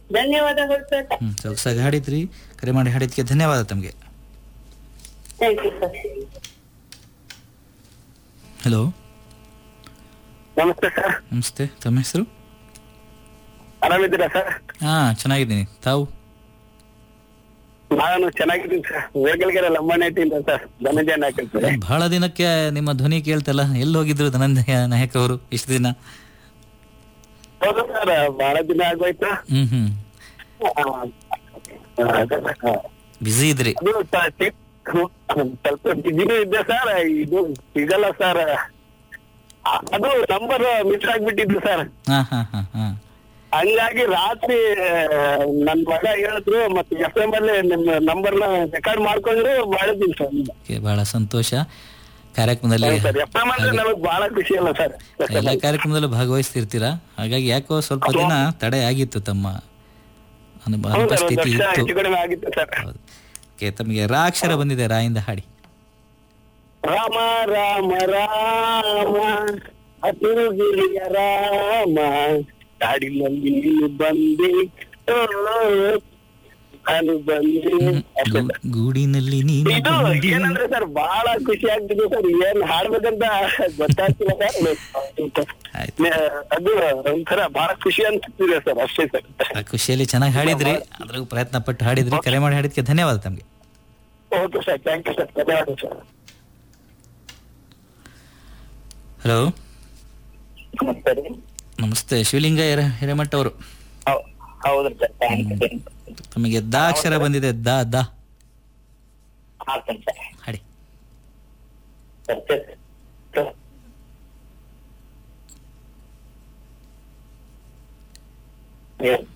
ಧನ್ಯವಾದಗಳು ಸರ್ ಹ್ಮ್ ಸೊಗಸಾಗಿ ಹಾಡಿದ್ರಿ ಕರೆ ಮಾಡಿ ಹಾಡಿದ್ಕೆ ಧನ್ಯವಾದ ತಮಗೆ ಥ್ಯಾಂಕ್ ಯು ಸರ್ ಹಲೋ ನಮಸ್ತೆ ಸರ್ ನಮಸ್ತೆ ತಮ್ಮ ಹೆಸರು ಆರಾಮಿದ್ದೀರಾ ಸರ್ ಹಾ ಚೆನ್ನಾಗಿದ್ದೀನಿ ತಾವು ನಾನು ಚೆನ್ನಾಗಿದ್ದೀನಿ ಸರ್ ವೇಗಲ್ಗೆರೆ ಲಂಬಾಣಿಯಿಂದ ಸರ್ ಧನಂಜಯ ನಾಯಕ್ ಅಂತ ಸರ್. ಬಹಳ ದಿನಕ್ಕೆ ನಿಮ್ಮ ಧ್ವನಿ ಕೇಳ್ತಲ್ಲ ಎಲ್ಲಿ ಹೋಗಿದ್ರು ಧನಂಜಯ ನಾಯಕ್ ಅವರು ಇಷ್ಟು ದಿನ ಹೌದು ಸರ್ ಬಹಳ ದಿನ ಆಗೋಯ್ತು ಹ್ಮ್ ಹ್ಮ್ ಆ, ಆ, ಬ್ಯುಸಿ ಇದ್ರಿ ಅದು ಸ- ಟಿ- ಸ್ವಲ್ಪ ಬಿಸಿನೂ ಇದ್ದೆ ಸರ್ ಇದು ಸಿಗಲ್ಲ ಸರ್ ಅದು ನಂಬರ್ ಮಿಸ್ ಆಗ್ಬಿಟ್ಟಿದ್ದು ಸರ್ ಹಾ ಹಾ ಹಾ ಹಾ ಹಂಗಾಗಿ ರಾತ್ರಿ ನನ್ ಮಗ ಹೇಳಿದ್ರು ಮತ್ತೆ ಎಫ್ ಎಂ ಅಲ್ಲಿ ನಿಮ್ಮ ನಂಬರ್ನ ರೆಕಾರ್ಡ್ ಮಾಡ್ಕೊಂಡ್ರು ಮಾಡಿದ್ದೀನಿ ಸರ್ ಓಕೆ, ಬಹಳ ಸಂತೋಷ ಕಾರ್ಯಕ್ರಮದಲ್ಲಿ ಸರ್ ಎಫ್ ಎಂ ಅಂದ್ರೆ ನಮಗ್ ಬಹಳ ಖುಷಿ ಅಲ್ಲ ಸರ್ ಎಲ್ಲ ಕಾರ್ಯಕ್ರಮದಲ್ಲೂ ಭಾಗವಹಿಸ್ತಿರ್ತೀರಾ ಹಾಗಾಗಿ ಯಾಕೋ ಸ್ವಲ್ಪ ದಿನ ತಡೆ ಆಗಿತ್ತು ತಮ್ಮ ಅನು- ಹೌದು ಸರ್ ಒಂದು ಅನುಪಸ್ಥಿತಿ ವರ್ಷ ಇತ್ತು ಹೆಚ್ಚು ಕಡಿಮೆ ಆಗಿತ್ತು ಸರ್ ಹೌದು ಓಕೆ ತಮಗೆ ರಾ ಅಕ್ಷರ ಬಂದಿದೆ ರಾಯಿಂದ ಹಾಡಿ ರಾಮ ರಾಮ ರಾಮ ಹಸಿರುಗಿರಿಯ ರಾಮ ಕಾಡಿನಲ್ಲಿ ನೀನು ಬಂದೆ ಓ, ನಾನು ಬಂದೆ ಅಷ್ಟೇ ಸರ್. ಗು- ಗೂಡಿನಲ್ಲಿ ನೀನು ಇದು ಬಂದಿ. ಏನಂದ್ರೆ ಸರ್ ಬಹಳ ಖುಷಿ ಆಗ್ತಿದೆ ಸರ್ ಏನ್ ಹಾಡ್ಬೇಕಂತ ಗೊತ್ತಾಗ್ತಿಲ್ಲ ಸರ್ ಆಯ್ತು ಅದು ಒಂಥರ ಬಹಳ ಖುಷಿ ಅನ್ಸುತ್ತಿದೆ ಸರ್ ಅಷ್ಟೇ ಸರ್ ಆ ಖುಷಿಯಲ್ಲಿ ಚೆನ್ನಾಗಿ ಹಾಡಿದ್ರಿ ಅದ್ರಾಗ ಪ್ರಯತ್ನ ಪಟ್ಟು ಹಾಡಿದ್ರಿ ಕರೆ ಮಾಡಿ ಹಾಡಿದ್ಕೆ ಧನ್ಯವಾದ ತಮಗೆ okay sir thank you sir ಧನ್ಯವಾದ ಸರ್ ಹಲೋ ಸರಿ ನಮಸ್ತೆ ಶಿವಲಿಂಗ ಹಿರ- ಹಿರೇಮಠ ಅವರು ಹೌದ್ರಿ ಸರ್ ಥ್ಯಾಂಕ್ ಯು ತಮಗೆ ದ ಅಕ್ಷರ ಬಂದಿದೆ ದ ದ ಮಾಡ್ತೇನೆ ಸರ್ ಹಾಡಿ ಸರ್ ಸರ್ ಸರ್